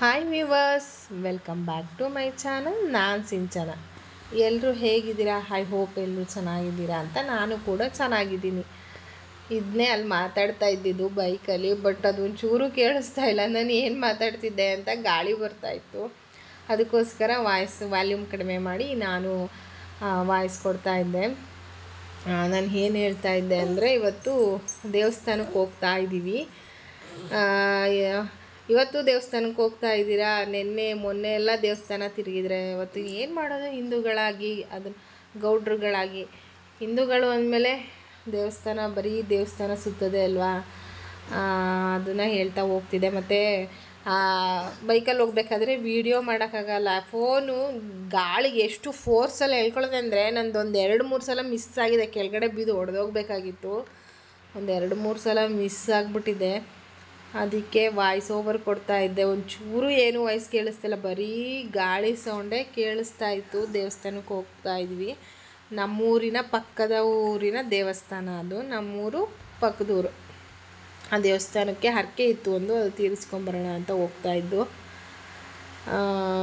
Hi viewers welcome back to my channel ನಾನು ಸಿಂಚನ ಎಲ್ಲರೂ ಹೇಗಿದ್ದೀರಾ ಐ ಹೋಪ್ ಎಲ್ಲರೂ ಚೆನ್ನಾಗಿದ್ದೀರಾ ಅಂತ ನಾನು ಕೂಡ ಚೆನ್ನಾಗಿದ್ದೀನಿ ಇದನ್ನೇ ಅಲ್ಲಿ ಮಾತಾಡ್ತಾ ಇದ್ದಿದ್ದು ಬೈಕಲ್ಲಿ ಬಟ್ ಅದು ಒಂಚೂರು ಕೇಳಿಸ್ತಾ ಇಲ್ಲ ನಾನು ಏನು ಮಾತಾಡ್ತಿದ್ದೆ ಅಂತ ಗಾಳಿ ಬರ್ತಾ ಇತ್ತು ಅದಕ್ಕೋಸ್ಕರ ವಾಯ್ಸ್ ವಾಲ್ಯೂಮ್ ಕಡಿಮೆ ಮಾಡಿ ನಾನು ವಾಯ್ಸ್ ಕೊಡ್ತಾ ಇದ್ದೆ ನಾನು ಏನು ಹೇಳ್ತಾ ಇದ್ದೆ ಅಂದರೆ ಇವತ್ತು ದೇವಸ್ಥಾನಕ್ಕೆ ಹೋಗ್ತಾ ಇದ್ದೀವಿ ಆ, ಯ- ಇವತ್ತು ದೇವಸ್ಥಾನಕ್ಕೆ ಹೋಗ್ತಾ ಇದ್ದೀರಾ ನಿನ್ನೆ ಮೊನ್ನೆ ಎಲ್ಲ ದೇವಸ್ಥಾನ ತಿರುಗಿದ್ರೆ ಇವತ್ತು ಏನು ಮಾಡೋದು ಹಿಂದೂಗಳಾಗಿ ಅದನ್ನು ಗೌಡ್ರುಗಳಾಗಿ ಹಿಂದೂಗಳು ಅಂದಮೇಲೆ ದೇವಸ್ಥಾನ ಬರೀ ದೇವಸ್ಥಾನ ಸುತ್ತದೆ ಅಲ್ವಾ ಅದನ್ನು ಹೇಳ್ತಾ ಹೋಗ್ತಿದ್ದೆ ಮತ್ತು ಬೈಕಲ್ಲಿ ಹೋಗ್ಬೇಕಾದ್ರೆ ವೀಡಿಯೋ ಮಾಡೋಕ್ಕಾಗಲ್ಲ ಫೋನು ಗಾಳಿಗೆ ಎಷ್ಟು ಫೋರ್ಸಲ್ಲಿ ಹೇಳ್ಕೊಳ್ಳೋದೆ ಅಂದರೆ ನಂದೊಂದು ಎರಡು ಮೂರು ಸಲ ಮಿಸ್ ಆಗಿದೆ ಕೆಳಗಡೆ ಬಿದ್ದು ಹೊಡೆದೋಗ್ಬೇಕಾಗಿತ್ತು ಒಂದು ಎರಡು ಮೂರು ಸಲ ಮಿಸ್ ಆಗಿಬಿಟ್ಟಿದೆ ಅದಕ್ಕೆ ವಾಯ್ಸ್ ಓವರ್ ಕೊಡ್ತಾ ಇದ್ದೆ ಒಂಚೂರು ಏನು ವಾಯ್ಸ್ ಕೇಳಿಸ್ತಿಲ್ಲ ಬರೀ ಗಾಳಿ ಸೌಂಡೇ ಕೇಳಿಸ್ತಾ ಇತ್ತು ದೇವಸ್ಥಾನಕ್ಕೆ ಹೋಗ್ತಾ ಇದ್ವಿ ನಮ್ಮೂರಿನ ಪಕ್ಕದ ಊರಿನ ದೇವಸ್ಥಾನ ಅದು ನಮ್ಮೂರು ಪಕ್ಕದೂರು ಆ ದೇವಸ್ಥಾನಕ್ಕೆ ಹರಕೆ ಇತ್ತು ಒಂದು ಅದು ತೀರಿಸ್ಕೊಂಬರೋಣ ಅಂತ ಹೋಗ್ತಾ ಇದ್ದು ಆ,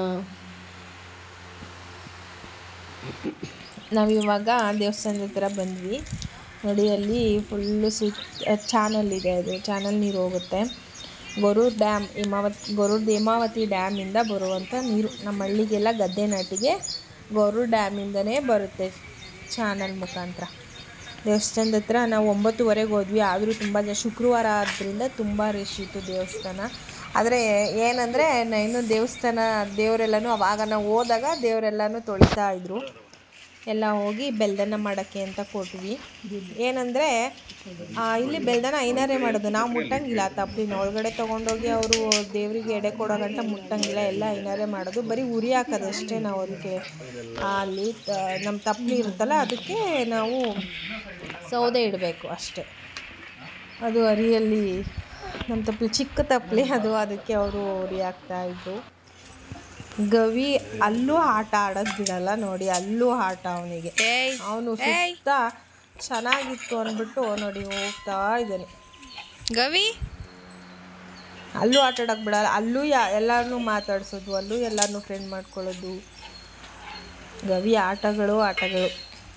ನಾವಿವಾಗ ದೇವಸ್ಥಾನದ ಹತ್ರ ಬಂದ್ವಿ ನೋಡಿ ಅಲ್ಲಿ ಫುಲ್ಲು ಸುತ್ತ ಚಾನಲ್ ಇದೆ ಅದು ಚಾನಲ್ ನೀರು ಹೋಗುತ್ತೆ ಗೊರೂರು ಡ್ಯಾಮ್ ಹಿಮಾವತ್ ಗೊರೂರು ಹೇಮಾವತಿ ಡ್ಯಾಮಿಂದ ಬರುವಂಥ ನೀರು ನಮ್ಮ ಹಳ್ಳಿಗೆಲ್ಲ ಗದ್ದೆ ನಾಟಿಗೆ ಗೊರೂರು ಡ್ಯಾಮಿಂದನೇ ಬರುತ್ತೆ ಚಾನಲ್ ಮುಖಾಂತರ ದೇವಸ್ಥಾನದ ಹತ್ರ ನಾವು ಒಂಬತ್ತುವರೆಗೆ ಹೋದ್ವಿ ಆದರೂ ತುಂಬ ಜನ ಶುಕ್ರವಾರ ಆದ್ದರಿಂದ ತುಂಬ ರಶ್ ಇತ್ತು ದೇವಸ್ಥಾನ ಆದರೆ ಏನಂದರೆ ಇನ್ನು ದೇವಸ್ಥಾನ ದೇವರೆಲ್ಲನೂ ಅವಾಗ ನಾವು ಹೋದಾಗ ದೇವರೆಲ್ಲನೂ ತೊಳಿತಾ ಇದ್ರು ಎಲ್ಲ ಹೋಗಿ ಬೆಲ್ದನ್ನ ಮಾಡೋಕ್ಕೆ ಅಂತ ಕೊಟ್ವಿ ಏನಂದರೆ ಇಲ್ಲಿ ಬೆಲ್ದನ ಐನಾರೇ ಮಾಡೋದು ನಾವು ಮುಟ್ಟಂಗಿಲ್ಲ ಆ ತಪ್ಪಲಿನ ಒಳಗಡೆ ತೊಗೊಂಡೋಗಿ ಅವರು ದೇವರಿಗೆ ಎಡೆ ಕೊಡೋ ಗಂಟ ಮುಟ್ಟಂಗಿಲ್ಲ ಎಲ್ಲ ಐನಾರೇ ಮಾಡೋದು ಬರೀ ಉರಿ ಹಾಕೋದು ಅಷ್ಟೇ ನಾವು ಅದಕ್ಕೆ ಅಲ್ಲಿ ತ- ನಮ್ಮ ತಪ್ಪಲಿ ಇರುತ್ತಲ್ಲ ಅದಕ್ಕೆ ನಾವು ಸೌದೆ ಇಡಬೇಕು ಅಷ್ಟೇ ಅದು ಅರಿಯಲ್ಲಿ ನಮ್ಮ ತಪ್ಪಲಿ ಚಿಕ್ಕ ತಪ್ಪಲಿ ಅದು ಅದಕ್ಕೆ ಅವರು ಉರಿ ಹಾಕ್ತಾಯಿದ್ರು ಗವಿ ಅಲ್ಲೂ ಆಟ ಆಡೋದು ಬಿಡಲ್ಲ ನೋಡಿ ಅಲ್ಲೂ ಆಟ ಅವನಿಗೆ ಅವನು ಸುತ್ತ ಚೆನ್ನಾಗಿತ್ತು ಅಂದ್ಬಿಟ್ಟು ನೋಡಿ ಹೋಗ್ತಾ ಇದ್ದಾನೆ ಗವಿ ಅಲ್ಲೂ ಆಟ ಆಡೋಕೆ ಬಿಡಲ್ಲ ಅಲ್ಲೂ ಯಾ ಎಲ್ಲರನ್ನೂ ಮಾತಾಡ್ಸೋದು ಅಲ್ಲೂ ಎಲ್ಲರನ್ನೂ ಫ್ರೆಂಡ್ ಮಾಡ್ಕೊಳ್ಳೋದು ಗವಿ ಆಟಗಳು ಆಟಗಳು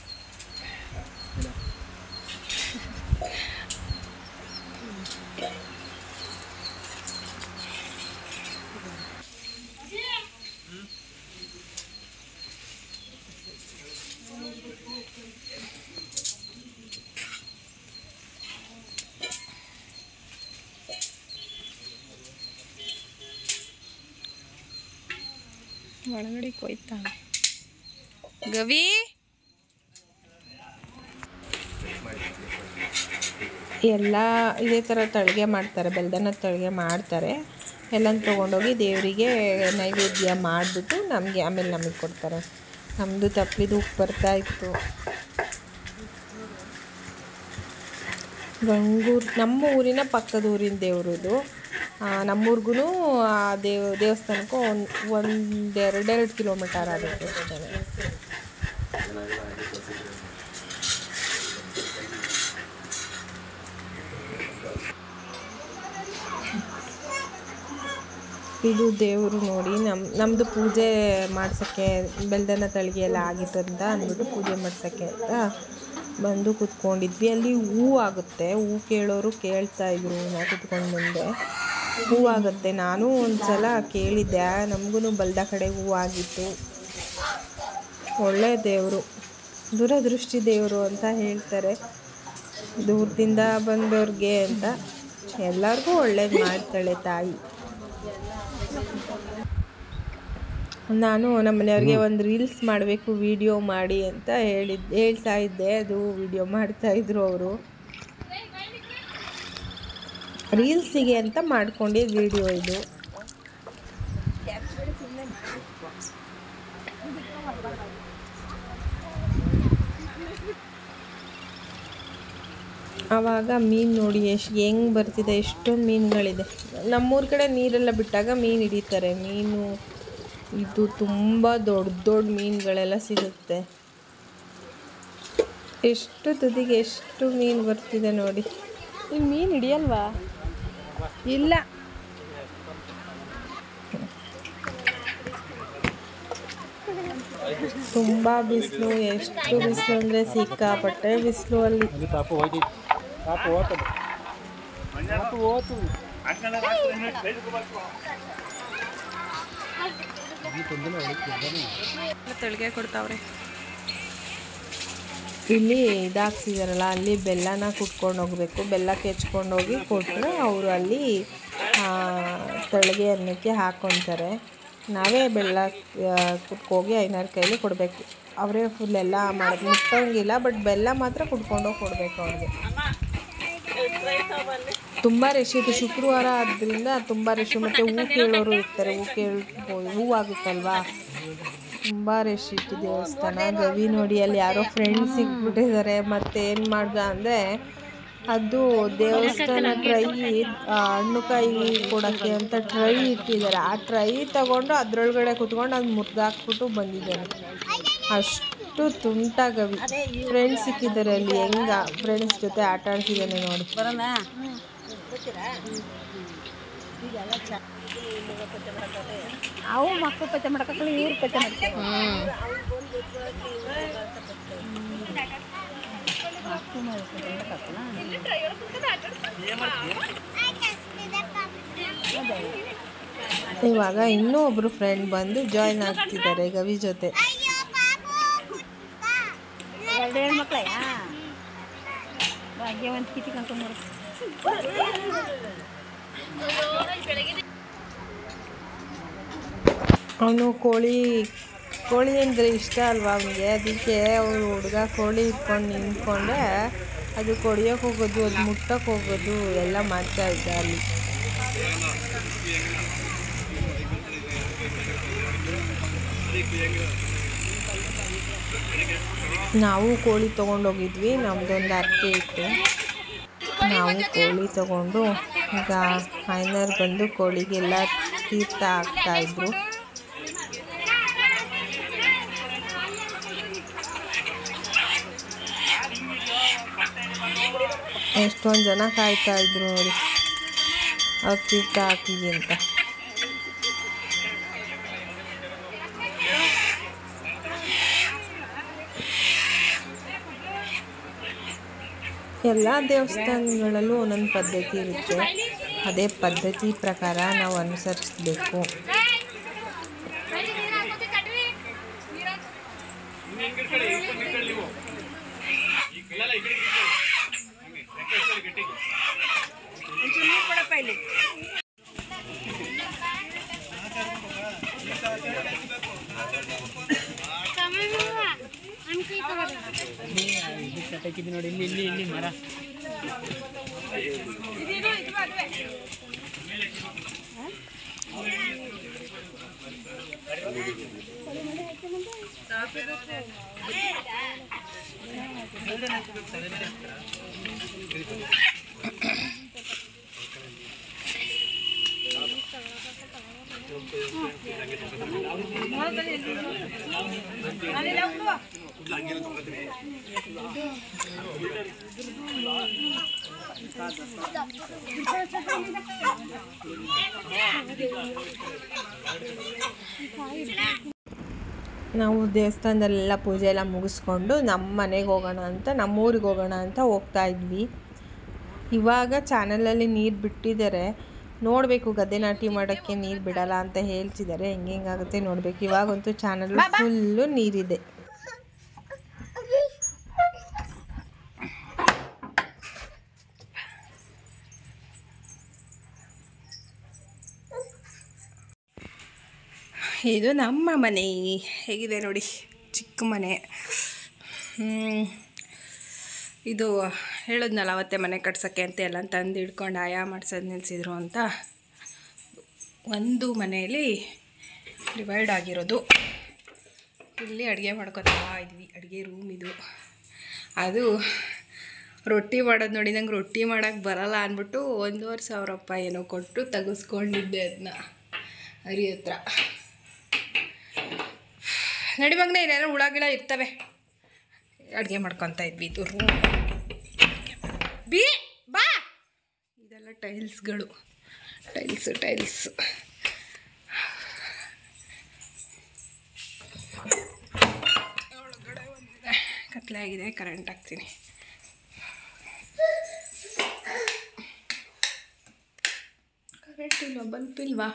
ಒಳಗಡೆ ಕೊಯ್ತಾ ಗವಿ ಎಲ್ಲ ಇದೇ ಥರ ತಳಿಗೆ ಮಾಡ್ತಾರೆ ಬೆಲ್ದನ್ನ ತಳಿಗೆ ಮಾಡ್ತಾರೆ ಎಲ್ಲನ ತೊಗೊಂಡೋಗಿ ದೇವರಿಗೆ ನೈವೇದ್ಯ ಮಾಡಿಬಿಟ್ಟು ನಮಗೆ ಆಮೇಲೆ ನಮಗೆ ಕೊಡ್ತಾರೆ ನಮ್ಮದು ತಪ್ಪಲಿದು ಉಪ್ಪು ಬರ್ತಾ ಇತ್ತು ಗಂಗೂರು ನಮ್ಮ ಊರಿನ ಪಕ್ಕದ ಊರಿನ ದೇವ್ರದು ನಮ್ಮೂರಿಗೂ ಆ ದೇವ್ ದೇವಸ್ಥಾನಕ್ಕೂ ಒಂದು ಒಂದು ಎರಡೆರಡು ಕಿಲೋಮೀಟರ್ ಆಗುತ್ತೆ ಅಷ್ಟೇ ಇದು ದೇವರು ನೋಡಿ ನಮ್ಮ ನಮ್ಮದು ಪೂಜೆ ಮಾಡ್ಸೋಕ್ಕೆ ಬೆಲ್ದನ ತಳಿಗೆ ಎಲ್ಲ ಆಗಿತ್ತು ಅಂತ ಅಂದ್ಬಿಟ್ಟು ಪೂಜೆ ಮಾಡ್ಸೋಕ್ಕೆ ಅಂತ ಬಂದು ಕುತ್ಕೊಂಡಿದ್ವಿ ಅಲ್ಲಿ ಹೂ ಆಗುತ್ತೆ ಹೂ ಕೇಳೋರು ಕೇಳ್ತಾ ಇದ್ರು ನಾವು ಕುತ್ಕೊಂಡು ಮುಂದೆ ಹೂ ಆಗುತ್ತೆ ನಾನು ಒಂದು ಸಲ ಕೇಳಿದ್ದೆ ನಮಗೂ ಬಲ್ದ ಕಡೆ ಹೂ ಆಗಿತ್ತು ಒಳ್ಳೆ ದೇವರು ದುರದೃಷ್ಟಿ ದೇವರು ಅಂತ ಹೇಳ್ತಾರೆ ದೂರದಿಂದ ಬಂದವ್ರಿಗೆ ಅಂತ ಎಲ್ಲರಿಗೂ ಒಳ್ಳೇದು ಮಾಡ್ತಾಳೆ ತಾಯಿ ನಾನು ನಮ್ಮ ಮನೆಯವ್ರಿಗೆ ಒಂದು ರೀಲ್ಸ್ ಮಾಡಬೇಕು ವಿಡಿಯೋ ಮಾಡಿ ಅಂತ ಹೇಳಿದ್ ಹೇಳ್ತಾ ಇದ್ದೆ ಅದು ವಿಡಿಯೋ ಮಾಡ್ತಾ ಇದ್ರು ಅವರು ರೀಲ್ಸಿಗೆ ಅಂತ ಮಾಡ್ಕೊಂಡಿದ್ದು ವಿಡಿಯೋ ಇದು ಆವಾಗ ಮೀನು ನೋಡಿ ಎಷ್ಟು ಹೆಂಗೆ ಬರ್ತಿದೆ ಎಷ್ಟೊಂದು ಮೀನುಗಳಿದೆ ನಮ್ಮೂರ ಕಡೆ ನೀರೆಲ್ಲ ಬಿಟ್ಟಾಗ ಮೀನು ಹಿಡಿತಾರೆ ಮೀನು ಇದು ತುಂಬ ದೊಡ್ಡ ದೊಡ್ಡ ಮೀನುಗಳೆಲ್ಲ ಸಿಗುತ್ತೆ ಎಷ್ಟು ತುದಿಗೆ ಎಷ್ಟು ಮೀನು ಬರ್ತಿದೆ ನೋಡಿ ಇಲ್ಲಿ ಮೀನು ಹಿಡಿಯಲ್ವಾ ಇಲ್ಲ ತುಂಬ ಬಿಸಿಲು ಎಷ್ಟು ಬಿಸಿಲು ಅಂದರೆ ಸಿಕ್ಕಾಪಟ್ಟೆ ಬಿಸಿಲು ಅಲ್ಲಿ ಪಾಪು ಹೋಯ್ತು ಪಾಪು ಹೋಗ್ತದೆ ಪಾಪು ಹೋತು ತಳಿಗೆ ಕೊಡ್ತಾವ್ರೆ ಇಲ್ಲಿ ಇದಾಕ್ಸಿದಾರಲ್ಲ ಅಲ್ಲಿ ಬೆಲ್ಲನ ಕುಟ್ಕೊಂಡು ಹೋಗಬೇಕು ಬೆಲ್ಲ ಕೆಚ್ಕೊಂಡು ಹೋಗಿ ಕೊಟ್ಟರೆ ಅವರು ಅಲ್ಲಿ ಆ, ತಳಿಗೆ ಅನ್ನಕ್ಕೆ ಹಾಕ್ಕೊತಾರೆ ನಾವೇ ಬೆಲ್ಲ ಆ, ಕುಟ್ಕೋಗಿ ಐನಾರು ಕೈಲಿ ಕೊಡಬೇಕು ಅವರೇ ಫುಲ್ ಎಲ್ಲ ಮಾಡೋದು ಮುಟ್ಟಂಗಿಲ್ಲ ಬಟ್ ಬೆಲ್ಲ ಮಾತ್ರ ಕುಟ್ಕೊಂಡೋಗಿ ಕೊಡಬೇಕು ಅವ್ರಿಗೆ ತುಂಬ ರಶ್ ಇತ್ತು ಶುಕ್ರವಾರ ಆದ್ದರಿಂದ ತುಂಬ ರಶ್ ಮತ್ತು ಹೂ ಕೇಳೋರು ಇರ್ತಾರೆ ಹೂ ಕೇಳ್ ಹೂವಾಗುತ್ತಲ್ವಾ ತುಂಬ ರಶ್ ಇತ್ತು ದೇವಸ್ಥಾನ ಗವಿ ನೋಡಿ ಅಲ್ಲಿ ಯಾರೋ ಫ್ರೆಂಡ್ಸ್ ಸಿಕ್ಬಿಟ್ಟಿದ್ದಾರೆ ಮತ್ತೆ ಏನು ಮಾಡ್ದ ಅಂದರೆ ಅದು ದೇವಸ್ಥಾನ ಟ್ರೈ ಹಣ್ಣು ಕಾಯಿ ಕೊಡೋಕ್ಕೆ ಅಂತ ಟ್ರೈ ಇಟ್ಟಿದ್ದಾರೆ ಆ ಟ್ರೈ ತಗೊಂಡು ಅದರೊಳಗಡೆ ಕುತ್ಕೊಂಡು ಅದು ಮುರಿದಾಕ್ಬಿಟ್ಟು ಬಂದಿದ್ದಾನೆ ಅಷ್ಟು ತುಂಟ ಗವಿ ಫ್ರೆಂಡ್ಸ್ ಸಿಕ್ಕಿದ್ದಾರೆ ಅಲ್ಲಿ ಹೆಂಗ ಫ್ರೆಂಡ್ಸ್ ಜೊತೆ ಆಟ ಆಡ್ತಿದ್ದಾನೆ ನೋಡಿ ಅವು ಮಕ್ಕಳು ಪತ್ತೆ ಮಾಡಕ್ಕಲ್ಲ ಇವ್ರು ಪತ್ತೆ ಮಾಡ್ತಾರೆ ಇವಾಗ ಇನ್ನೂ ಒಬ್ರು ಫ್ರೆಂಡ್ ಬಂದು ಜಾಯ್ನ್ ಆಗ್ತಿದ್ದಾರೆ ಗವಿ ಜೊತೆ ಎರಡು ಹೆಣ್ಮಕ್ಳಯ್ಯ ಭಾಗ್ಯವಂತ ಕಿಟಿ ಕರ್ಕೊಂಡು ಅವನು ಕೋಳಿ ಕೋಳಿ ಅಂದರೆ ಇಷ್ಟ ಅಲ್ವಾ ಅವನಿಗೆ ಅದಕ್ಕೆ ಅವರು ಹುಡುಗ ಕೋಳಿ ಇಟ್ಕೊಂಡು ನಿಂತ್ಕೊಂಡೆ ಅದು ಕೊಡಿಯೋಕೆ ಹೋಗೋದು ಅದು ಮುಟ್ಟಕ್ಕೆ ಹೋಗೋದು ಎಲ್ಲ ಮಾಡ್ತಾ ಇದ್ದ ಅಲ್ಲಿ ನಾವು ಕೋಳಿ ತೊಗೊಂಡೋಗಿದ್ವಿ ನಮ್ಮದೊಂದು ಅರ್ಕೆ ಇತ್ತು ನಾವು ಕೋಳಿ ತಗೊಂಡು ಈಗ ಐನರ್ ಬಂದು ಕೋಳಿಗೆಲ್ಲ ತೀರ್ಥ ಹಾಕ್ತಾಯಿದ್ರು ಎಷ್ಟೊಂದು ಜನ ಕಾಯ್ತಾ ಇದ್ರು ನೋಡಿ ಅವ್ರು ತೀರ್ಥ ಹಾಕಿಗೆ ಅಂತ ಎಲ್ಲ ದೇವಸ್ಥಾನಗಳಲ್ಲೂ ಒಂದೊಂದು ಪದ್ಧತಿ ಇರುತ್ತೆ ಅದೇ ಪದ್ಧತಿ ಪ್ರಕಾರ ನಾವು ಅನುಸರಿಸಬೇಕು ನೋಡಿ ಇಲ್ಲಿ ಇಲ್ಲಿ ಇಲ್ಲಿ ಮರ ನಾವು ದೇವಸ್ಥಾನದಲ್ಲೆಲ್ಲ ಪೂಜೆ ಎಲ್ಲ ಮುಗಿಸ್ಕೊಂಡು ನಮ್ಮ ಮನೆಗೆ ಹೋಗೋಣ ಅಂತ ನಮ್ಮ ಊರಿಗೆ ಹೋಗೋಣ ಅಂತ ಹೋಗ್ತಾ ಇದ್ವಿ ಇವಾಗ ಚಾನಲಲ್ಲಿ ನೀರು ಬಿಟ್ಟಿದ್ದಾರೆ ನೋಡಬೇಕು ಗದ್ದೆ ನಾಟಿ ಮಾಡೋಕ್ಕೆ ನೀರು ಬಿಡಲ್ಲ ಅಂತ ಹೇಳ್ತಿದ್ದಾರೆ ಹೆಂಗೆ ಹೆಂಗಾಗುತ್ತೆ ನೋಡಬೇಕು ಇವಾಗಂತೂ ಚಾನಲ್ ಫುಲ್ಲು ನೀರಿದೆ ಇದು ನಮ್ಮ ಮನೆ ಹೇಗಿದೆ ನೋಡಿ ಚಿಕ್ಕ ಮನೆ ಹ್ಮ್. ಇದು ಹೇಳಿದ್ನಲ್ಲ ಅವತ್ತೆ ಮನೆ ಕಟ್ಸೋಕ್ಕೆ ಅಂತ ಎಲ್ಲ ತಂದು ಹಿಡ್ಕೊಂಡು ಆಯಾ ಮಾಡ್ಸೋದು ನಿಲ್ಲಿಸಿದ್ರು ಅಂತ ಒಂದು ಮನೆಯಲ್ಲಿ ಡಿವೈಡ್ ಆಗಿರೋದು ಇಲ್ಲಿ ಅಡುಗೆ ಮಾಡ್ಕೊತಾ ಇದ್ವಿ ಅಡುಗೆ ರೂಮ್ ಇದು ಅದು ರೊಟ್ಟಿ ಮಾಡೋದು ನೋಡಿ ನಂಗೆ ರೊಟ್ಟಿ ಮಾಡೋಕ್ಕೆ ಬರಲ್ಲ ಅಂದ್ಬಿಟ್ಟು ಒಂದೂವರೆ ಸಾವಿರ ರೂಪಾಯಿ ಏನೋ ಕೊಟ್ಟು ತೆಗೆಸ್ಕೊಂಡಿದ್ದೆ ಅದನ್ನ ಹರಿ ಹತ್ರ ನಡಿ ಮಗನೇ ಇಲ್ಲೆಲ್ಲ ಹುಳ ಗಿಳ ಇರ್ತವೆ ಅಡುಗೆ ಮಾಡ್ಕೊತಾ ಇದ್ವಿ ಇದು ರೂಮ್ ಬಿ ಬಾ ಇದೆಲ್ಲ ಟೈಲ್ಸ್ಗಳು ಟೈಲ್ಸ್ ಟೈಲ್ಸ್ ಕತ್ಲೆ ಆಗಿದೆ ಕರೆಂಟ್ ಹಾಕ್ತೀನಿ ಕರೆಂಟ್ ಇಲ್ವಾ ಬಲ್ಪ್ ಇಲ್ವಾ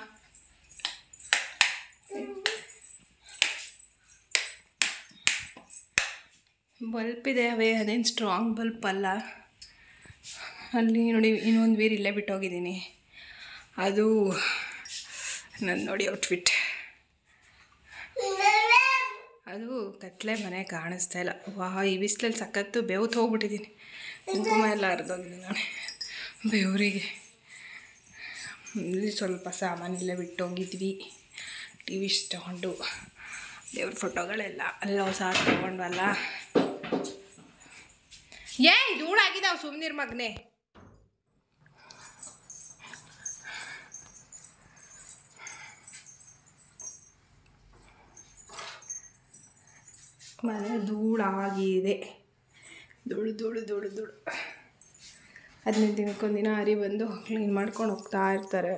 ಬಲ್ಪ್ ಇದೆ ಅವೇ ಅದೇನು ಸ್ಟ್ರಾಂಗ್ ಬಲ್ಪ್ ಅಲ್ಲ ಅಲ್ಲಿ ನೋಡಿ ಇನ್ನೊಂದು ವೀರ್ ಇಲ್ಲೇ ಬಿಟ್ಟೋಗಿದ್ದೀನಿ ಅದು ನನ್ನ ನೋಡಿ ಔಟ್ಫಿಟ್ ಅದು ಕತ್ಲೆ ಮನೆ ಕಾಣಿಸ್ತಾ ಇಲ್ಲ ವಾ ಈ ಬಿಸಿಲಲ್ಲಿ ಸಖತ್ತು ಬೆವ್ತು ಹೋಗ್ಬಿಟ್ಟಿದ್ದೀನಿ ಕುಂಕುಮ ಎಲ್ಲ ಹರಿದೋಗಿದೆ ನೋಡಿ ಬೆವರಿಗೆ ಇಲ್ಲಿ ಸ್ವಲ್ಪ ಸಾಮಾನೆಲ್ಲ ಬಿಟ್ಟೋಗಿದ್ವಿ ಟಿ ವಿ ತಗೊಂಡು ದೇವ್ರ ಫೋಟೋಗಳೆಲ್ಲ ಅಲ್ಲ ಹೊಸ ತೊಗೊಂಡ್ವಲ್ಲ ಏ ಧೂಳಾಗಿದ್ದಾವೆ ಸುಮ್ಮನಿರ್ ಮಗನೇ ಮನೆ ಧೂಳಾಗಿದೆ ಧೂಳು ಧೂಳು ಧೂಳು ಧೂಳು ಹದಿನೈದು ದಿನಕ್ಕೊಂದಿನ ಹರಿ ಬಂದು ಕ್ಲೀನ್ ಮಾಡ್ಕೊಂಡು ಹೋಗ್ತಾ ಇರ್ತಾರೆ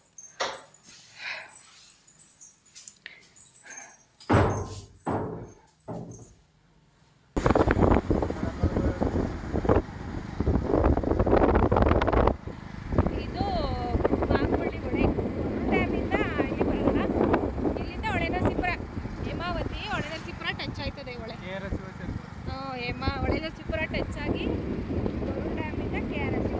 ಇದು ಮಾಗವಳ್ಳಿ ಹೊಳೆ ಡ್ಯಾಮಿಂದ ಇಲ್ಲಿ ಬರೋಲ್ಲ ಇಲ್ಲಿಂದ ಹೊಳೆ ನರಸೀಪುರ ಹೇಮಾವತಿ ಹೊಳೆ ನರಸೀಪುರ ಟಚ್ ಆಯ್ತದೆ ಈ ಹೊಳೆ ಹ್ಞೂ ಹೇಮಾ ಹೊಳೆ ನರಸೀಪುರ ಟಚ್ ಆಗಿ ಗರುಡ ಡ್ಯಾಮಿಂದ ಕೆ ಆರ್ ಎಸ್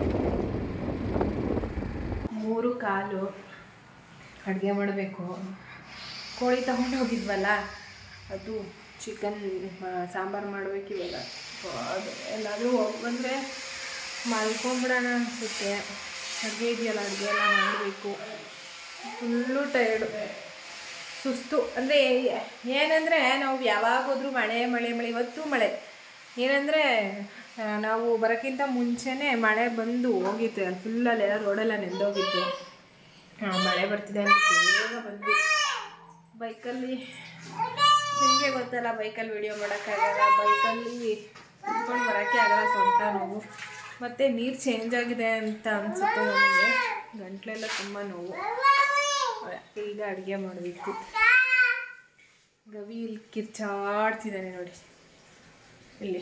ಮೂರು ಕಾಲು ಅಡುಗೆ ಮಾಡಬೇಕು ಕೋಳಿ ತಗೊಂಡು ಹೋಗಿದ್ವಲ್ಲ ಅದು ಚಿಕನ್ ಸಾಂಬಾರು ಮಾಡಬೇಕು ಇವಾಗ ಅದು ಎಲ್ಲಾದರೂ ಹೋಗಿ ಬಂದರೆ ಮಲ್ಕೊಂಬಿಡೋಣ ಅನಿಸುತ್ತೆ ಅಡುಗೆ ಇದೆಯಲ್ಲ ಅಡುಗೆ ಎಲ್ಲ ಮಾಡಬೇಕು ಫುಲ್ಲು ಟಯರ್ಡು ಸುಸ್ತು ಅಂದರೆ ಏನಂದರೆ ನಾವು ಯಾವಾಗ ಹೋದ್ರೂ ಮಳೆ ಮಳೆ ಮಳೆ ಇವತ್ತು ಮಳೆ ಏನಂದರೆ ನಾವು ಬರೋಕ್ಕಿಂತ ಮುಂಚೆನೇ ಮಳೆ ಬಂದು ಹೋಗಿತ್ತು ಅಲ್ಲಿ ಫುಲ್ಲಲ್ಲೆಲ್ಲ ರೋಡೆಲ್ಲ ನೆಂದೋಗಿತ್ತು ಆ, ಮಳೆ ಬರ್ತಿದೆ ಅಂತ ಬೇಗ ಬಂದ್ವಿ ಬೈಕಲ್ಲಿ ನಿಮಗೆ ಗೊತ್ತಲ್ಲ ಬೈಕಲ್ಲಿ ವಿಡಿಯೋ ಮಾಡೋಕ್ಕಾಗಲ್ಲ ಬೈಕಲ್ಲಿ ಕುತ್ಕೊಂಡು ಬರೋಕ್ಕೆ ಆಗಲ್ಲ ಸೊಂಟ ನೋವು ಮತ್ತು ನೀರು ಚೇಂಜ್ ಆಗಿದೆ ಅಂತ ಅನಿಸುತ್ತೆ ನನಗೆ ಗಂಟ್ಲೆಲ್ಲ ತುಂಬ ನೋವು ಈಗ ಅಡುಗೆ ಮಾಡಬೇಕು ಗವಿ ಇಲ್ಲಿ ಕಿರ್ಚಾಡ್ತಿದ್ದಾನೆ ನೋಡಿ ಇಲ್ಲಿ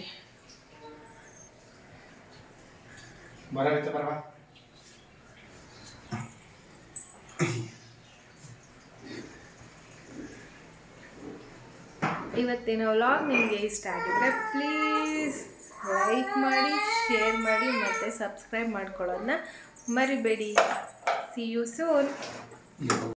ಬರತ್ತೆ ಬರವಾ ಇವತ್ತಿನ ವ್ಲಾಗ್ ನಿಮಗೆ ಇಷ್ಟ ಆಗಿದ್ರೆ ಪ್ಲೀಸ್ ಲೈಕ್ ಮಾಡಿ ಶೇರ್ ಮಾಡಿ ಮತ್ತು ಸಬ್ಸ್ಕ್ರೈಬ್ ಮಾಡ್ಕೊಳ್ಳೋದನ್ನ ಮರಿಬೇಡಿ ಸಿ ಯು ಸೂನ್